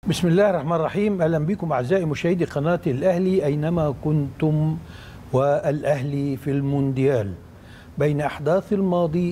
بسم الله الرحمن الرحيم اهلا بكم اعزائي مشاهدي قناه الاهلي اينما كنتم والاهلي في المونديال بين احداث الماضي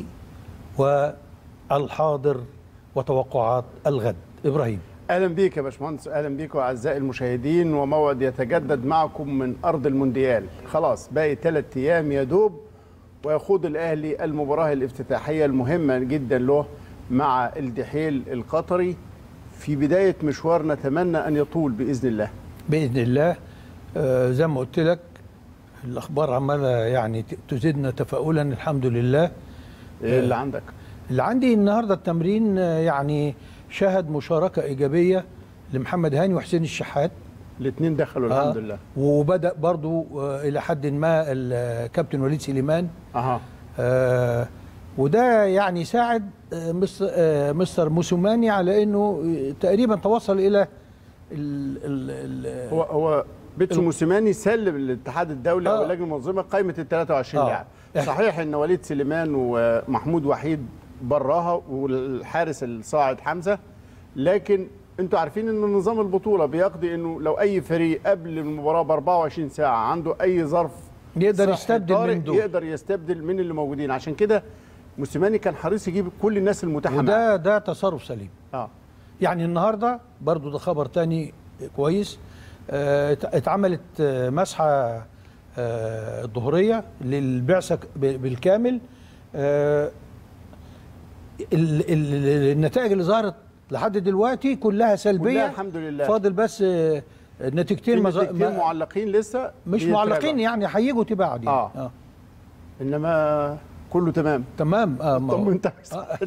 والحاضر وتوقعات الغد ابراهيم اهلا بيك يا باشمهندس اهلا بيكم اعزائي المشاهدين وموعد يتجدد معكم من ارض المونديال خلاص باقي ثلاث ايام يا دوب ويخوض الاهلي المباراه الافتتاحيه المهمه جدا له مع الدحيل القطري في بدايه مشوار نتمنى ان يطول باذن الله باذن الله آه، زي ما قلت لك الاخبار عماله يعني ت- تزيدنا تفاؤلا الحمد لله إيه اللي عندك اللي عندي النهارده التمرين آه، يعني شهد مشاركه ايجابيه لمحمد هاني وحسين الشحات الاثنين دخلوا آه، الحمد لله وبدا برضو آه، الى حد ما الكابتن وليد سليمان اها آه، وده يعني ساعد آه، مستر, آه، مستر موسوماني على انه آه، تقريبا توصل الى ال ال ال هو هو بيتسو موسيماني سلم للاتحاد الدولي آه. او اللجنه المنظمه قائمه ال 23 آه. لاعب صحيح ان وليد سليمان ومحمود وحيد براها والحارس الصاعد حمزه لكن انتوا عارفين ان نظام البطوله بيقضي انه لو اي فريق قبل المباراه ب 24 ساعه عنده اي ظرف يقدر صحي يستبدل طارئ من دول. يقدر يستبدل من اللي موجودين عشان كده موسيماني كان حريص يجيب كل الناس المتاحه معاه. وده ده تصرف سليم اه يعني النهارده برضو ده خبر تاني كويس آه، ات- اتعملت آه، مسحه آه، الظهريه للبعثه ك- ب- بالكامل آه، ال- ال- النتائج اللي ظهرت لحد دلوقتي كلها سلبيه كلها الحمد لله. فاضل بس آه، نتيجتين في ما ظ- نتيجتين ما- معلقين لسه مش بيتراجعوا. معلقين يعني هيجوا تباعد آه. آه. انما كله تمام تمام اه ما هو- طمنت آه.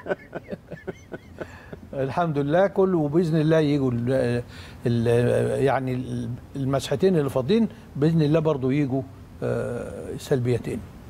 الحمد لله كله وباذن الله يجوا ال ال يعني المسحتين اللي فاضلين باذن الله برضو يجوا آه، سلبيتين